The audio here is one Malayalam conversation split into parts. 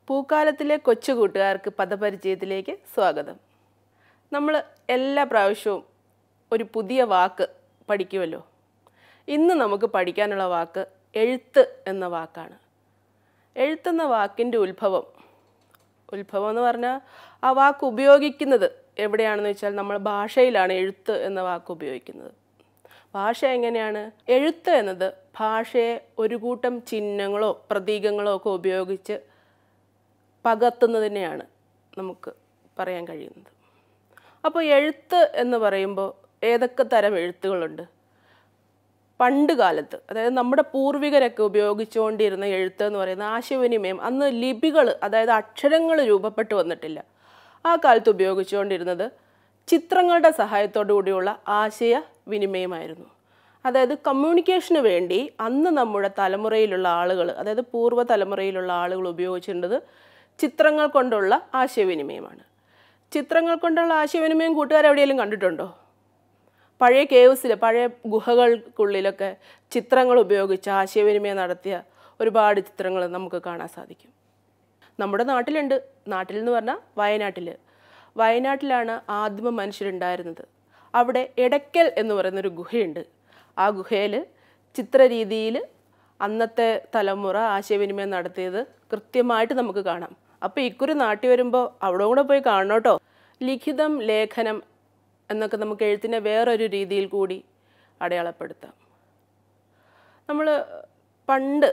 പൂക്കാലത്തിലെ കൊച്ചു കൂട്ടുകാർക്ക് പദപരിചയത്തിലേക്ക് സ്വാഗതം നമ്മൾ എല്ലാ പ്രാവശ്യവും ഒരു പുതിയ വാക്ക് പഠിക്കുമല്ലോ ഇന്ന് നമുക്ക് പഠിക്കാനുള്ള വാക്ക് എഴുത്ത് എന്ന വാക്കാണ് എഴുത്തെന്ന വാക്കിൻ്റെ ഉത്ഭവം ഉത്ഭവം എന്ന് പറഞ്ഞാൽ ആ വാക്ക് ഉപയോഗിക്കുന്നത് എവിടെയാണെന്ന് വെച്ചാൽ നമ്മൾ ഭാഷയിലാണ് എഴുത്ത് എന്ന വാക്ക് ഉപയോഗിക്കുന്നത് ഭാഷ എങ്ങനെയാണ് എഴുത്ത് എന്നത് ഭാഷയെ ഒരു കൂട്ടം ചിഹ്നങ്ങളോ പ്രതീകങ്ങളോ ഒക്കെ ഉപയോഗിച്ച് പകർത്തുന്നതിനെയാണ് നമുക്ക് പറയാൻ കഴിയുന്നത് അപ്പോൾ എഴുത്ത് എന്ന് പറയുമ്പോൾ ഏതൊക്കെ തരം എഴുത്തുകളുണ്ട് പണ്ട് കാലത്ത് അതായത് നമ്മുടെ പൂർവികരൊക്കെ ഉപയോഗിച്ചുകൊണ്ടിരുന്ന എഴുത്ത് എന്ന് പറയുന്ന ആശയവിനിമയം അന്ന് ലിപികൾ അതായത് അക്ഷരങ്ങൾ രൂപപ്പെട്ടു വന്നിട്ടില്ല ആ കാലത്ത് ഉപയോഗിച്ചുകൊണ്ടിരുന്നത് ചിത്രങ്ങളുടെ സഹായത്തോടു കൂടിയുള്ള ആശയ വിനിമയമായിരുന്നു അതായത് കമ്മ്യൂണിക്കേഷന് വേണ്ടി അന്ന് നമ്മുടെ തലമുറയിലുള്ള ആളുകൾ അതായത് പൂർവ്വ തലമുറയിലുള്ള ആളുകൾ ഉപയോഗിച്ചിരുന്നത് ചിത്രങ്ങൾ കൊണ്ടുള്ള ആശയവിനിമയമാണ് ചിത്രങ്ങൾ കൊണ്ടുള്ള ആശയവിനിമയം കൂട്ടുകാർ എവിടെയെങ്കിലും കണ്ടിട്ടുണ്ടോ പഴയ കേവ്സിൽ പഴയ ഗുഹകൾക്കുള്ളിലൊക്കെ ചിത്രങ്ങൾ ഉപയോഗിച്ച് ആശയവിനിമയം നടത്തിയ ഒരുപാട് ചിത്രങ്ങൾ നമുക്ക് കാണാൻ സാധിക്കും നമ്മുടെ നാട്ടിലുണ്ട് നാട്ടിൽ എന്ന് പറഞ്ഞാൽ വയനാട്ടിൽ വയനാട്ടിലാണ് ആദിമ മനുഷ്യരുണ്ടായിരുന്നത് അവിടെ എടയ്ക്കൽ എന്ന് പറയുന്നൊരു ഗുഹയുണ്ട് ആ ഗുഹയിൽ ചിത്രരീതിയിൽ അന്നത്തെ തലമുറ ആശയവിനിമയം നടത്തിയത് കൃത്യമായിട്ട് നമുക്ക് കാണാം അപ്പോൾ ഇക്കുറി നാട്ടിൽ വരുമ്പോൾ അവിടെ കൂടെ പോയി കാണണം കേട്ടോ ലിഖിതം ലേഖനം എന്നൊക്കെ നമുക്ക് എഴുത്തിനെ വേറൊരു രീതിയിൽ കൂടി അടയാളപ്പെടുത്താം നമ്മൾ പണ്ട്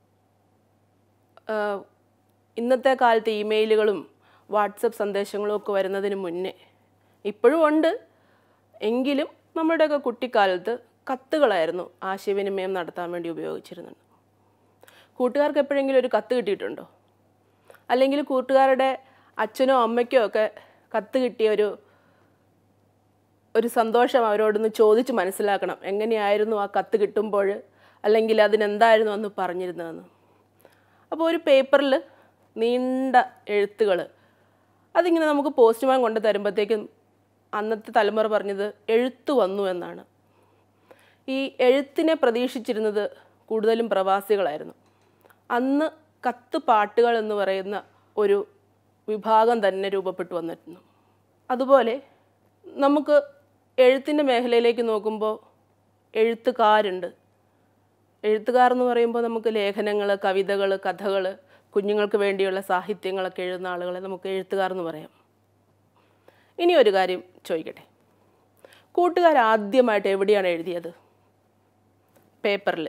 ആ, ഇന്നത്തെ കാലത്ത് ഇമെയിലുകളും വാട്സപ്പ് സന്ദേശങ്ങളും ഒക്കെ വരുന്നതിന് മുന്നേ ഇപ്പോഴും ഉണ്ട് എങ്കിലും നമ്മുടെയൊക്കെ കുട്ടിക്കാലത്ത് കത്തുകളായിരുന്നു ആശയവിനിമയം നടത്താൻ വേണ്ടി ഉപയോഗിച്ചിരുന്നത് കൂട്ടുകാർക്ക് എപ്പോഴെങ്കിലും ഒരു കത്ത് കിട്ടിയിട്ടുണ്ടോ അല്ലെങ്കിൽ കൂട്ടുകാരുടെ അച്ഛനോ അമ്മയ്ക്കോ ഒക്കെ കത്ത് കിട്ടിയ ഒരു ഒരു സന്തോഷം അവരോടൊന്ന് ചോദിച്ച് മനസ്സിലാക്കണം എങ്ങനെയായിരുന്നു ആ കത്ത് കിട്ടുമ്പോൾ അല്ലെങ്കിൽ അതിനെന്തായിരുന്നു അന്ന് പറഞ്ഞിരുന്നതെന്ന് അപ്പോൾ ഒരു പേപ്പറിൽ നീണ്ട എഴുത്തുകൾ അതിങ്ങനെ നമുക്ക് പോസ്റ്റ്മാൻ കൊണ്ട് തരുമ്പോഴത്തേക്കും അന്നത്തെ തലമുറ പറഞ്ഞത് എഴുത്ത് വന്നു എന്നാണ് ഈ എഴുത്തിനെ പ്രതീക്ഷിച്ചിരുന്നത് കൂടുതലും പ്രവാസികളായിരുന്നു അന്ന് കത്ത് പാട്ടുകൾ എന്ന് പറയുന്ന ഒരു വിഭാഗം തന്നെ രൂപപ്പെട്ടു വന്നിരുന്നു അതുപോലെ നമുക്ക് എഴുത്തിൻ്റെ മേഖലയിലേക്ക് നോക്കുമ്പോൾ എഴുത്തുകാരുണ്ട് എഴുത്തുകാർ എന്ന് പറയുമ്പോൾ നമുക്ക് ലേഖനങ്ങൾ കവിതകൾ കഥകൾ കുഞ്ഞുങ്ങൾക്ക് വേണ്ടിയുള്ള സാഹിത്യങ്ങളൊക്കെ എഴുതുന്ന ആളുകളെ നമുക്ക് എഴുത്തുകാർ എന്ന് പറയാം ഇനി ഒരു കാര്യം ചോദിക്കട്ടെ കൂട്ടുകാർ ആദ്യമായിട്ട് എവിടെയാണ് എഴുതിയത് പേപ്പറിൽ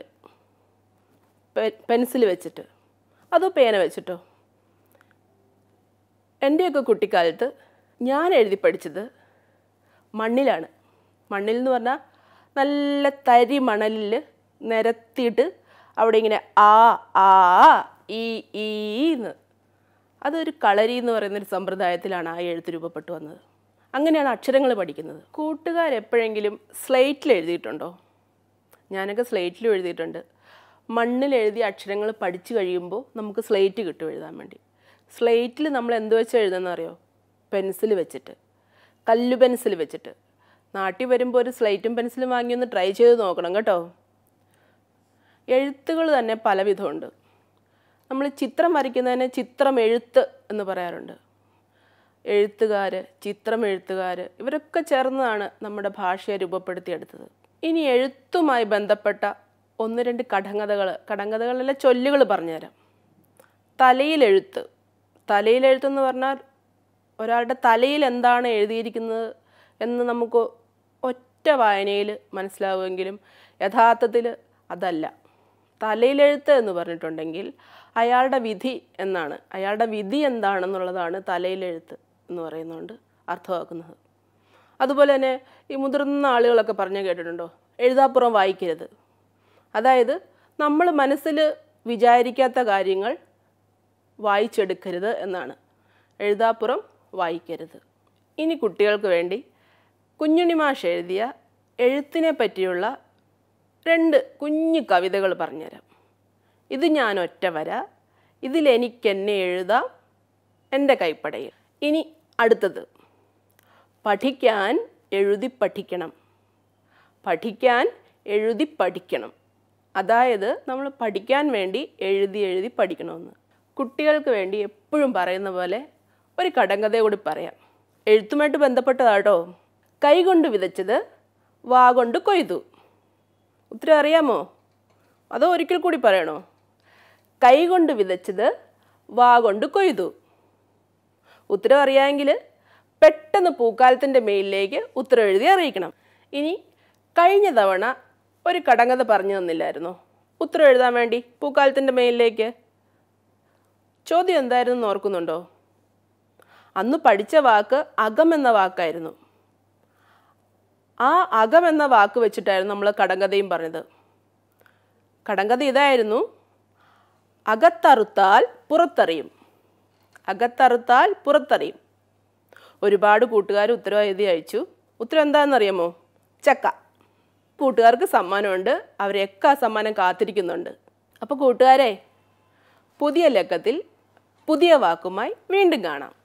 പെൻസിൽ വെച്ചിട്ട് അതോ പേന വെച്ചിട്ടോ എൻ്റെയൊക്കെ കുട്ടിക്കാലത്ത് ഞാൻ എഴുതി പഠിച്ചത് മണ്ണിലാണ് മണ്ണിൽ എന്ന് പറഞ്ഞാൽ നല്ല തരി മണലിൽ നിരത്തിയിട്ട് അവിടെ ഇങ്ങനെ ആ ആ ഈ ഈ എന്ന് അതൊരു കളരി എന്ന് പറയുന്നൊരു സമ്പ്രദായത്തിലാണ് ആ എഴുത്ത് രൂപപ്പെട്ടു വന്നത് അങ്ങനെയാണ് അക്ഷരങ്ങൾ പഠിക്കുന്നത് കൂട്ടുകാരെപ്പോഴെങ്കിലും സ്ലേറ്റിൽ എഴുതിയിട്ടുണ്ടോ ഞാനൊക്കെ സ്ലേറ്റിലും എഴുതിയിട്ടുണ്ട് മണ്ണിൽ എഴുതിയ അക്ഷരങ്ങൾ പഠിച്ചു കഴിയുമ്പോൾ നമുക്ക് സ്ലേറ്റ് കിട്ടും എഴുതാൻ വേണ്ടി സ്ലേറ്റിൽ നമ്മൾ എന്ത് വെച്ച് എഴുതുന്ന അറിയോ പെൻസിൽ വെച്ചിട്ട് കല്ലു പെൻസിൽ വെച്ചിട്ട് നാട്ടിൽ വരുമ്പോൾ ഒരു സ്ലേറ്റും പെൻസിലും വാങ്ങി ഒന്ന് ട്രൈ ചെയ്ത് നോക്കണം കേട്ടോ എഴുത്തുകൾ തന്നെ പലവിധമുണ്ട് നമ്മൾ ചിത്രം വരയ്ക്കുന്നതിന് ചിത്രം എഴുത്ത് എന്ന് പറയാറുണ്ട് എഴുത്തുകാർ ചിത്രം എഴുത്തുകാർ ഇവരൊക്കെ ചേർന്നതാണ് നമ്മുടെ ഭാഷയെ രൂപപ്പെടുത്തിയെടുത്തത് ഇനി എഴുത്തുമായി ബന്ധപ്പെട്ട ഒന്ന് രണ്ട് കടങ്കഥകൾ കടങ്കഥകളിലെ ചൊല്ലുകൾ പറഞ്ഞുതരാം തലയിലെഴുത്ത് തലയിലെഴുത്തെന്ന് പറഞ്ഞാൽ ഒരാളുടെ തലയിൽ എന്താണ് എഴുതിയിരിക്കുന്നത് എന്ന് നമുക്ക് ഒറ്റ വായനയിൽ മനസ്സിലാവുമെങ്കിലും യഥാർത്ഥത്തിൽ അതല്ല തലയിലെഴുത്ത് എന്ന് പറഞ്ഞിട്ടുണ്ടെങ്കിൽ അയാളുടെ വിധി എന്നാണ് അയാളുടെ വിധി എന്താണെന്നുള്ളതാണ് തലയിലെഴുത്ത് എന്ന് പറയുന്നതുകൊണ്ട് അർത്ഥമാക്കുന്നത് അതുപോലെ തന്നെ ഈ മുതിർന്ന ആളുകളൊക്കെ പറഞ്ഞു കേട്ടിട്ടുണ്ടോ എഴുതാപ്പുറം വായിക്കരുത് അതായത് നമ്മൾ മനസ്സിൽ വിചാരിക്കാത്ത കാര്യങ്ങൾ വായിച്ചെടുക്കരുത് എന്നാണ് എഴുതാപ്പുറം വായിക്കരുത് ഇനി കുട്ടികൾക്ക് വേണ്ടി കുഞ്ഞുണ്ണി മാഷ് എഴുതിയ എഴുത്തിനെ പറ്റിയുള്ള രണ്ട് കുഞ്ഞു കവിതകൾ പറഞ്ഞുതരാം ഇത് ഞാൻ ഒറ്റ വര ഇതിലെനിക്കെന്നെ എഴുതാം എൻ്റെ കൈപ്പടയിൽ ഇനി അടുത്തത് പഠിക്കാൻ എഴുതി പഠിക്കണം പഠിക്കാൻ എഴുതി പഠിക്കണം അതായത് നമ്മൾ പഠിക്കാൻ വേണ്ടി എഴുതി എഴുതി പഠിക്കണമെന്ന് കുട്ടികൾക്ക് വേണ്ടി എപ്പോഴും പറയുന്ന പോലെ ഒരു കടങ്കഥ കൂടി പറയാം എഴുത്തുമായിട്ട് ബന്ധപ്പെട്ടതാട്ടോ കൈകൊണ്ട് വിതച്ചത് വാ കൊണ്ട് കൊയ്തു ഉത്തരം അറിയാമോ അതോ ഒരിക്കൽ കൂടി പറയണോ കൈകൊണ്ട് വിതച്ചത് വാ കൊണ്ട് കൊയ്തു ഉത്തരം അറിയാമെങ്കിൽ പെട്ടെന്ന് പൂക്കാലത്തിൻ്റെ മെയിലിലേക്ക് ഉത്തരം എഴുതി അറിയിക്കണം ഇനി കഴിഞ്ഞ തവണ ഒരു കടങ്കഥ പറഞ്ഞു തന്നില്ലായിരുന്നോ ഉത്തരം എഴുതാൻ വേണ്ടി പൂക്കാലത്തിൻ്റെ മെയിലിലേക്ക് ചോദ്യം എന്തായിരുന്നു എന്ന് ഓർക്കുന്നുണ്ടോ അന്ന് പഠിച്ച വാക്ക് അകം എന്ന വാക്കായിരുന്നു ആ അകം എന്ന വാക്ക് വെച്ചിട്ടായിരുന്നു നമ്മൾ കടങ്കഥയും പറഞ്ഞത് കടങ്കഥ ഇതായിരുന്നു അകത്തറുത്താൽ പുറത്തറിയും അകത്തറുത്താൽ പുറത്തറിയും ഒരുപാട് കൂട്ടുകാർ ഉത്തരവ് എഴുതി അയച്ചു ഉത്തരം എന്താണെന്നറിയാമോ ചക്ക കൂട്ടുകാർക്ക് സമ്മാനമുണ്ട് അവരെയൊക്കെ ആ സമ്മാനം കാത്തിരിക്കുന്നുണ്ട് അപ്പോൾ കൂട്ടുകാരെ പുതിയ ലക്കത്തിൽ പുതിയ വാക്കുമായി വീണ്ടും കാണാം